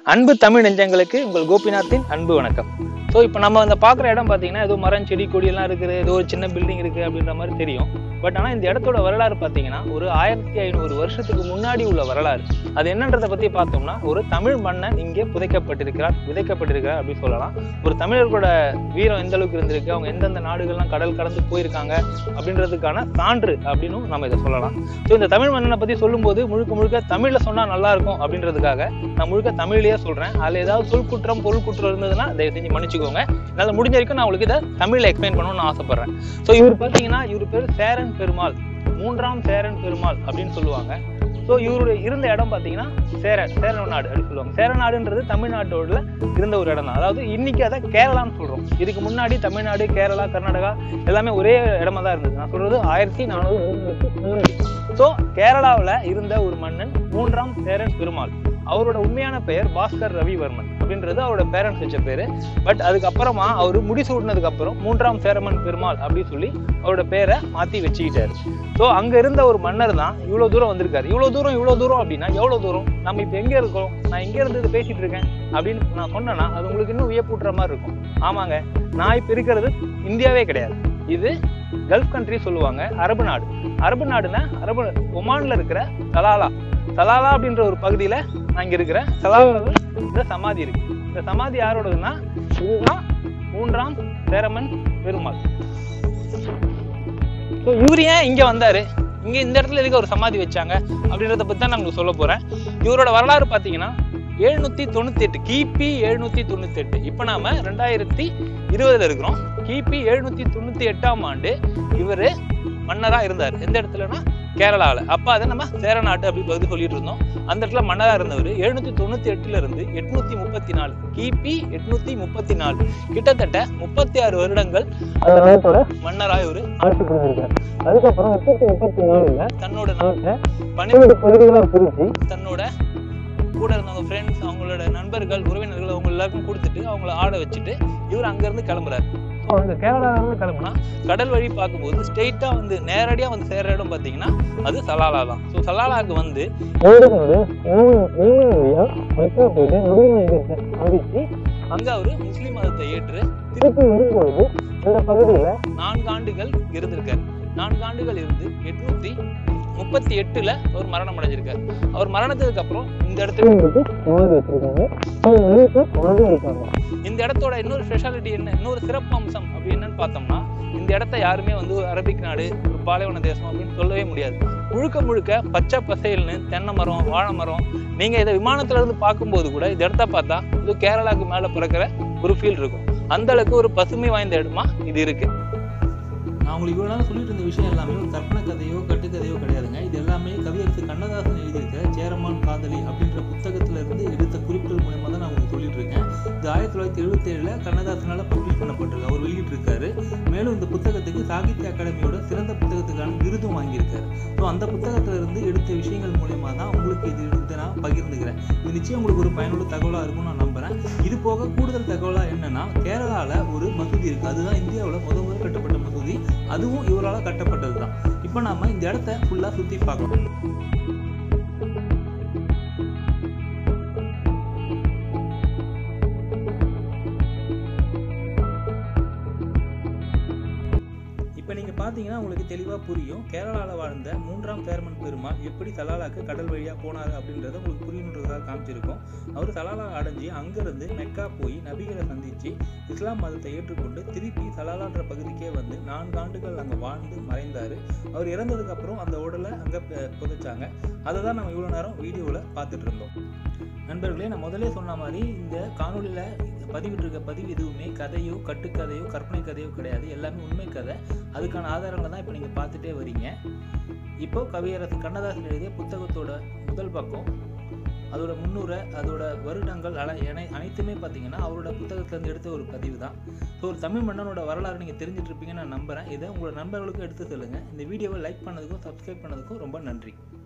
அன்பு தமிழ் நெஞ்சங்களுக்கு உங்கள் கோபிநாத்தின் அன்பு வணக்கம் ஸோ இப்போ நம்ம அந்த பார்க்குற இடம் பார்த்தீங்கன்னா ஏதோ மரம் செடி கொடி எல்லாம் இருக்குது ஏதோ ஒரு சின்ன பில்டிங் இருக்குது அப்படின்ற மாதிரி தெரியும் பட் ஆனால் இந்த இடத்தோட வரலாறு பார்த்தீங்கன்னா ஒரு ஆயிரத்தி ஐநூறு வருஷத்துக்கு முன்னாடி உள்ள வரலாறு அது என்னன்றதை பற்றி பார்த்தோம்னா ஒரு தமிழ் மன்னன் இங்கே புதைக்கப்பட்டிருக்கிறார் விதைக்கப்பட்டிருக்கிறார் அப்படின்னு சொல்லலாம் ஒரு தமிழர்களோட வீரம் எந்த அளவுக்கு இருந்திருக்கு அவங்க எந்தெந்த நாடுகள்லாம் கடல் கடந்து போயிருக்காங்க அப்படின்றதுக்கான சான்று அப்படின்னும் நம்ம இதை சொல்லலாம் ஸோ இந்த தமிழ் மன்னனை பற்றி சொல்லும்போது முழுக்க முழுக்க தமிழில் சொன்னால் நல்லா இருக்கும் அப்படின்றதுக்காக நான் முழுக்க தமிழ்லயே சொல்றேன் அதுல ஏதாவது சொல் குற்றம் பொருள் குற்றம் இருந்ததுன்னா தயவு செஞ்சு மன்னிச்சுக்கோங்க என்னால முடிஞ்ச வரைக்கும் நான் உங்களுக்கு இதை தமிழ்ல எக்ஸ்பிளைன் பண்ணணும்னு ஆசைப்படுறேன் ஸோ இவர் பார்த்தீங்கன்னா இவர் பேர் சேரன் பெருமாள் மூன்றாம் சேரன் பெருமாள் அப்படின்னு சொல்லுவாங்க ஸோ இவருடைய இருந்த இடம் பார்த்தீங்கன்னா சேர சேரநாடு அப்படின்னு சொல்லுவாங்க சேரநாடுன்றது தமிழ்நாட்டோட இருந்த ஒரு இடம் தான் அதாவது இன்னைக்கு அதை கேரளான்னு சொல்றோம் இதுக்கு முன்னாடி தமிழ்நாடு கேரளா கர்நாடகா எல்லாமே ஒரே இடமா தான் இருந்தது நான் சொல்றது ஆயிரத்தி நானூறு ஸோ கேரளாவில் இருந்த ஒரு மன்னன் மூன்றாம் சேரன் பெருமாள் அவரோட உண்மையான பெயர் பாஸ்கர் ரவிவர்மன் அப்படின்றது அவரோட பேரண்ட்ஸ் வச்ச பேரு பட் அதுக்கப்புறமா அவர் முடிசூடினதுக்கு அப்புறம் மூன்றாம் சேரமன் பெருமாள் அப்படின்னு சொல்லி அவரோட பேரை மாத்தி வச்சுக்கிட்டாரு ஸோ அங்க இருந்த ஒரு மன்னர் தான் இவ்வளவு தூரம் வந்திருக்காரு இவ்வளவு தூரம் இவ்வளவு தூரம் அப்படின்னா எவ்வளவு தூரம் நம்ம இப்ப எங்க இருக்கோம் நான் எங்க இருந்து இதை பேசிட்டு இருக்கேன் அப்படின்னு நான் சொன்னேன்னா அது உங்களுக்கு இன்னும் வியப்பூட்டுற மாதிரி இருக்கும் ஆமாங்க நான் இப்ப இருக்கிறது இந்தியாவே கிடையாது இது கல்ஃப் கண்ட்ரி சொல்லுவாங்க அரபு நாடு அரபு நாடுனா அரபு ஒமான்ல இருக்கிற தலாலா தலாலா அப்படின்ற ஒரு பகுதியில நான் இங்க இருக்கிறேன் தலாலாவில் இந்த சமாதி இருக்கு இந்த சமாதி யாரோடதுன்னா இதுதான் மூன்றாம் சேரமன் பெருமாள் ஸோ இவர் ஏன் இங்க வந்தாரு இங்க இந்த இடத்துல எதுக்கு ஒரு சமாதி வச்சாங்க அப்படின்றத பத்தி தான் நான் உங்களுக்கு சொல்ல போறேன் இவரோட வரலாறு பாத்தீங்கன்னா எழுநூத்தி தொண்ணூத்தி எட்டு கிபி எழுநூத்தி தொண்ணூத்தி எட்டு இப்போ நாம ரெண்டாயிரத்தி இருபதுல இருக்கிறோம் கிபி எழுநூத்தி தொண்ணூத்தி எட்டாம் ஆண்டு இவரு மன்னரா இருந்தார் எந்த இடத்துலனா கேரளாவில் அப்ப அதை நம்ம சேரநாட்டு அப்படி பகுதி சொல்லிட்டு இருந்தோம் அந்த இடத்துல மன்னரா இருந்தவர் எழுநூத்தி தொண்ணூத்தி எட்டுல இருந்து எட்நூத்தி முப்பத்தி நாலு கிபி எட்நூத்தி முப்பத்தி நாலு கிட்டத்தட்ட முப்பத்தி ஆறு வருடங்கள் அந்த நாட்டோட மன்னரா இவரு ஆட்சி புரிஞ்சிருக்காரு அதுக்கப்புறம் எட்நூத்தி முப்பத்தி நாலுல தன்னோட நாட்டை பன்னிரெண்டு பகுதிகளாக பிரிச்சு தன்னோட கூட இருந்தவங்க ஃப்ரெண்ட்ஸ் அவங்களோட நண்பர்கள் உறவினர்கள் அவங்க எல்லாருக்கும் கொடுத்துட்டு அவங்கள ஆட வச்சுட்டு இவர் அங்கேருந்து கிளம்புறாரு ஸோ அங்கே கேரளாவிலேருந்து கிளம்புனா கடல் வழி பார்க்கும்போது ஸ்ட்ரெயிட்டாக வந்து நேரடியாக வந்து சேர்ற இடம் பார்த்தீங்கன்னா அது சலாலா தான் ஸோ சலாலாவுக்கு வந்து அங்கே அவர் முஸ்லீம் மதத்தை ஏற்று திருப்பி வரும்போது இந்த பகுதியில் நான்கு ஆண்டுகள் இருந்திருக்காரு நான்கு ஆண்டுகள் இருந்து எட்நூத்தி முப்பத்தி எட்டுல அவர் மரணம் அடைஞ்சிருக்காரு அவர் மரணத்துக்கு அப்புறம் இந்த இடத்துல இருக்காங்க இந்த இடத்தோட இன்னொரு ஸ்பெஷாலிட்டி என்ன இன்னொரு சிறப்பு அம்சம் அப்படி என்னன்னு பார்த்தோம்னா இந்த இடத்த யாருமே வந்து ஒரு அரபிக் நாடு ஒரு பாலைவன தேசம் அப்படின்னு சொல்லவே முடியாது முழுக்க முழுக்க பச்சை பசைல்னு தென்னை மரம் வாழை மரம் நீங்க இதை விமானத்துல இருந்து பார்க்கும்போது கூட இந்த இடத்த பார்த்தா இது கேரளாவுக்கு மேல பிறக்கிற ஒரு ஃபீல் இருக்கும் அந்த அளவுக்கு ஒரு பசுமை வாய்ந்த இடமா இது இருக்கு நான் உங்களுக்கு இவ்வளோ நாள் சொல்லிட்டு இருந்த விஷயம் எல்லாமே ஒரு கற்பனை கதையோ கட்டுக்கதையோ கிடையாதுங்க இது எல்லாமே கவியரசு கண்ணதாசன் எழுதியிருக்க சேரமான் காதலி அப்படின்ற புத்தகத்துல இருந்து எடுத்த குறிப்புகள் மூலயமா தான் நான் உங்களுக்கு சொல்லிட்டு இருக்கேன் இது ஆயிரத்தி தொள்ளாயிரத்தி எழுபத்தி ஏழுல கண்ணதாசனால பப்ளிஷ் பண்ணப்பட்டிருக்கு அவர் வெளியிட்டிருக்காரு மேலும் இந்த புத்தகத்துக்கு சாகித்ய அகாடமியோட சிறந்த புத்தகத்துக்கான விருதும் வாங்கியிருக்காரு ஸோ அந்த புத்தகத்துல இருந்து எடுத்த விஷயங்கள் மூலயமா தான் உங்களுக்கு இது இருந்து நான் பகிர்ந்துக்கிறேன் இது நிச்சயம் உங்களுக்கு ஒரு பயனுள்ள தகவலாக இருக்கும்னு நான் நம்புறேன் இது போக கூடுதல் தகவலாக என்னன்னா கேரளால ஒரு மசூதி இருக்கு அதுதான் இந்தியாவில் முத முதல் கட்டப்பட்ட மசூதி அதுவும் இவரால் கட்டப்பட்டது தான் இப்போ நாம இந்த இடத்த ஃபுல்லாக சுற்றி பார்க்கலாம் இப்போ நீங்கள் பார்த்தீங்கன்னா உங்களுக்கு தெளிவாக புரியும் கேரளாவில் வாழ்ந்த மூன்றாம் சேர்மன் பெருமாள் எப்படி சலாலாக்கு கடல் வழியாக போனார் அப்படின்றத உங்களுக்கு புரியணுன்றதுக்காக காமிச்சிருக்கோம் அவர் சலாலா அடைஞ்சு அங்கேருந்து மெக்கா போய் நபிகளை சந்தித்து இஸ்லாம் மதத்தை ஏற்றுக்கொண்டு திருப்பி சலாலான்ற பகுதிக்கே வந்து நான்கு ஆண்டுகள் அங்கே வாழ்ந்து மறைந்தார் அவர் இறந்ததுக்கப்புறம் அந்த உடலை அங்கே புதைச்சாங்க அதை தான் நம்ம இவ்வளோ நேரம் வீடியோவில் பார்த்துட்டு இருந்தோம் நண்பர்களே நான் முதல்ல சொன்ன மாதிரி இந்த காணொலியில் பதிவிட்டிருக்க பதிவு எதுவுமே கதையோ கட்டுக்கதையோ கற்பனை கதையோ கிடையாது எல்லாமே உண்மை கதை அதுக்கான ஆதாரங்களை தான் இப்போ நீங்கள் பார்த்துட்டே வரீங்க இப்போ கவியரசு கண்ணதாசன் எழுதிய புத்தகத்தோட முதல் பக்கம் அதோட முன்னுரை அதோட வருடங்கள் அல என அனைத்துமே பார்த்தீங்கன்னா அவரோட புத்தகத்துலேருந்து எடுத்த ஒரு பதிவு தான் ஸோ ஒரு தமிழ் மன்னனோட வரலாறு நீங்கள் தெரிஞ்சுட்டு இருப்பீங்கன்னு நான் நம்புகிறேன் இதை உங்களோட நண்பர்களுக்கும் எடுத்து சொல்லுங்கள் இந்த வீடியோவை லைக் பண்ணதுக்கும் சப்ஸ்கிரைப் பண்ணதுக்கும் ரொம்ப நன்றி